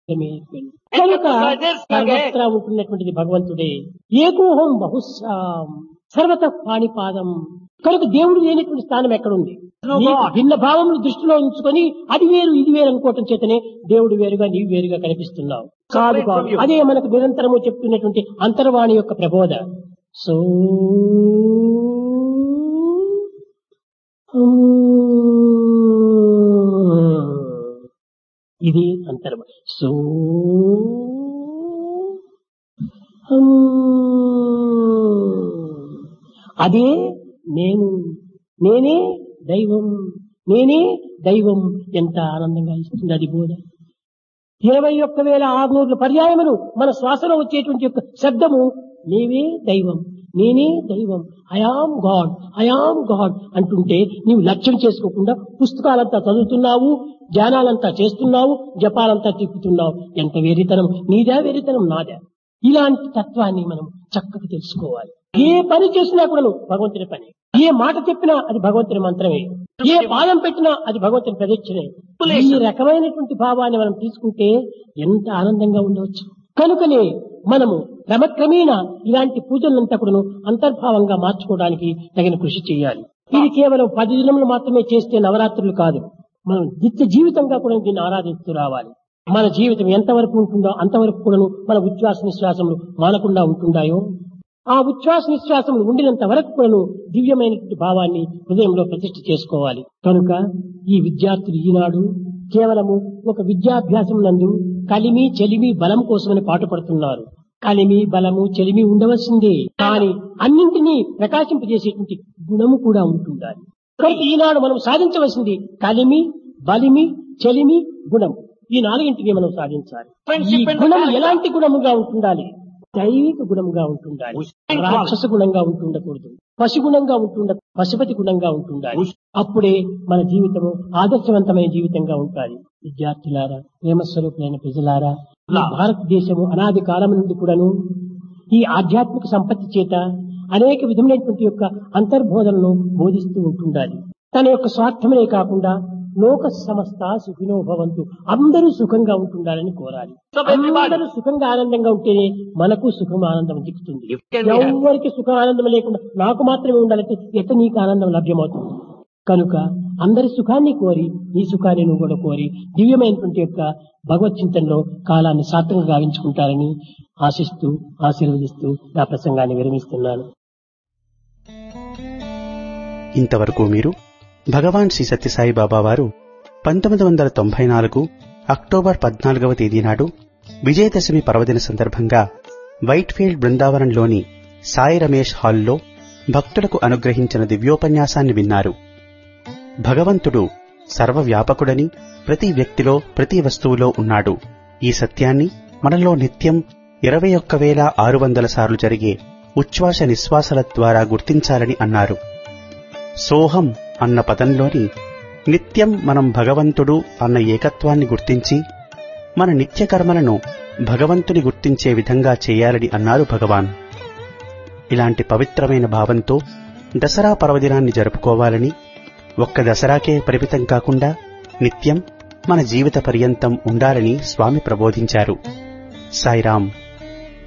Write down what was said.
కనుక సర్వత్రా ఉంటున్నటువంటిది భగవంతుడే ఏకోహం బహుశ్యాం సర్వత పాణిపాదం కనుక దేవుడు లేనటువంటి స్థానం ఎక్కడుంది నీకు భిన్న భావములు దృష్టిలో ఉంచుకొని అది వేరు ఇది వేరు అనుకోవటం చేతనే దేవుడు వేరుగా నీవు వేరుగా కనిపిస్తున్నావు కాదు కాదు అదే మనకు నిరంతరము చెప్తున్నటువంటి అంతర్వాణి యొక్క ప్రబోధ సో ఇది అంతర్వాణి సో అదే నేను నేనే దైవం నేనే దైవం ఎంత ఆనందంగా ఇస్తుంది అది బోధ ఇరవై ఒక్క వేల ఆరునూరు పర్యాయములు మన శ్వాసలో వచ్చేటువంటి యొక్క శబ్దము నీవే దైవం నేనే దైవం ఐఆమ్ గాడ్ ఐఆమ్ గాడ్ అంటుంటే నీవు లక్ష్యం చేసుకోకుండా పుస్తకాలంతా చదువుతున్నావు ధ్యానాలంతా చేస్తున్నావు జపాలంతా తిప్పుతున్నావు ఎంత వేరితనం నీదా వేరితనం నాదా ఇలాంటి తత్వాన్ని మనం చక్కగా తెలుసుకోవాలి ఏ పని చేసినా కూడా భగవంతుని పని ఏ మాట చెప్పినా అది భగవంతుని మంత్రమే ఏ పాదం పెట్టినా అది భగవంతుని ప్రదక్షిణే ఈ రకమైనటువంటి భావాన్ని మనం తీసుకుంటే ఎంత ఆనందంగా ఉండవచ్చు కనుకనే మనము క్రమక్రమేణా ఇలాంటి పూజలంతా కూడా అంతర్భావంగా మార్చుకోవడానికి తగిన కృషి చేయాలి ఇది కేవలం పది దినములు మాత్రమే చేస్తే నవరాత్రులు కాదు మనం నిత్య జీవితంగా కూడా దీన్ని ఆరాధిస్తూ రావాలి మన జీవితం ఎంతవరకు ఉంటుందో అంతవరకు కూడా మన ఉచ్ఛ్వాస నిశ్వాసములు మానకుండా ఉంటుండాయో ఆ ఉచ్ఛ్వాస నిశ్వాసములు ఉండినంత వరకు కూడాను దివ్యమైనటువంటి భావాన్ని హృదయంలో ప్రతిష్ఠ చేసుకోవాలి కనుక ఈ విద్యార్థులు ఈనాడు కేవలము ఒక విద్యాభ్యాసం నందు కలిమి చెలిమి బలం కోసమని పాటుపడుతున్నారు కలిమి బలము చెలిమి ఉండవలసిందే కానీ అన్నింటినీ ప్రకాశింపజేసేటువంటి గుణము కూడా ఉంటుండాలి కనుక ఈనాడు మనం సాధించవలసింది కలిమి బలిమి చెలిమి గుణం ఈ నాలుగింటిని మనం సాధించాలి ఈ గుణం ఎలాంటి గుణముగా ఉంటుండాలి దైవిక గుణముగా ఉంటుండాలి రాక్షస గుణంగా ఉంటుండకూడదు పశు గుణంగా ఉంటుండ పశుపతి గుణంగా ఉంటుండాలి అప్పుడే మన జీవితము ఆదర్శవంతమైన జీవితంగా ఉంటుంది విద్యార్థులారా ప్రేమస్వరూపులైన ప్రజలారా ఈ భారతదేశము అనాది కాలం నుండి కూడాను ఈ ఆధ్యాత్మిక సంపత్తి చేత అనేక విధమైనటువంటి యొక్క అంతర్బోధనను బోధిస్తూ ఉంటుండాలి తన యొక్క స్వార్థమనే కాకుండా లోక సమస్త సుఖినో భవంతు అందరూ సుఖంగా ఉంటుండాలని కోరాలి అందరూ సుఖంగా ఆనందంగా ఉంటేనే మనకు సుఖం ఆనందం దిక్కుతుంది ఎవరికి సుఖం ఆనందం లేకుండా నాకు మాత్రమే ఉండాలంటే ఎట్ట నీకు ఆనందం లభ్యమవుతుంది కనుక అందరి సుఖాన్ని కోరి నీ సుఖాన్ని నువ్వు కూడా కోరి దివ్యమైనటువంటి యొక్క భగవత్ చింతనలో కాలాన్ని సార్థకంగా గావించుకుంటారని ఆశిస్తూ ఆశీర్వదిస్తూ నా ప్రసంగాన్ని విరమిస్తున్నాను ఇంతవరకు మీరు భగవాన్ శ్రీ సత్యసాయి బాబా వారు పంతొమ్మిది వందల తొంభై నాలుగు అక్టోబర్ పద్నాలుగవ తేదీ నాడు విజయదశమి పర్వదిన సందర్భంగా వైట్ఫీల్డ్ బృందావనంలోని సాయి రమేష్ హాల్లో భక్తులకు అనుగ్రహించిన దివ్యోపన్యాసాన్ని విన్నారు భగవంతుడు సర్వవ్యాపకుడని ప్రతి వ్యక్తిలో ప్రతి వస్తువులో ఉన్నాడు ఈ సత్యాన్ని మనలో నిత్యం ఇరవై ఒక్క వేల ఆరు వందల సార్లు జరిగే ఉచ్ఛ్వాస నిశ్వాసాల ద్వారా గుర్తించాలని అన్నారు సోహం అన్న పదంలోని నిత్యం మనం భగవంతుడు అన్న ఏకత్వాన్ని గుర్తించి మన నిత్య కర్మలను భగవంతుని గుర్తించే విధంగా చేయాలని అన్నారు భగవాన్ ఇలాంటి పవిత్రమైన భావంతో దసరా పర్వదినాన్ని జరుపుకోవాలని ఒక్క దసరాకే పరిమితం కాకుండా నిత్యం మన జీవిత పర్యంతం ఉండాలని స్వామి ప్రబోధించారు సాయిరాం